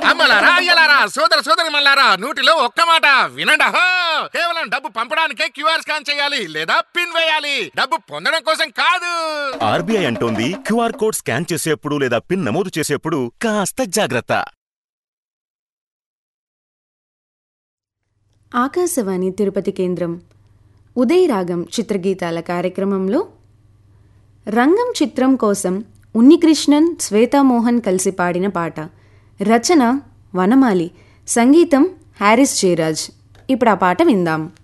అమ్మలారా అయ్యలారా సోదర సోదరి మల్లారా నూటిలో ఒక్క మాట వినండి అహో కేవలం డబ్బు పంపడానికే క్యూఆర్ స్కాన్ చేయాలి లేదా పిన్ వేయాలి డబ్బు పొందడం కోసం కాదు ఆర్బీఐ అంటోంది క్యూఆర్ కోడ్ స్కాన్ చేసేప్పుడు లేదా పిన్ నమోదు చేసేప్పుడు కాస్త జాగ్రత్త ఆకాశవాణి తిరుపతి కేంద్రం ఉదయ్ రాగం చిత్రగీతాల కార్యక్రమంలో రంగం చిత్రం కోసం ఉన్నికృష్ణన్ శ్వేతామోహన్ కలిసి పాడిన పాట రచన వనమాలి సంగీతం హ్యారిస్ జయరాజ్ ఇప్పుడు ఆ పాట విందాం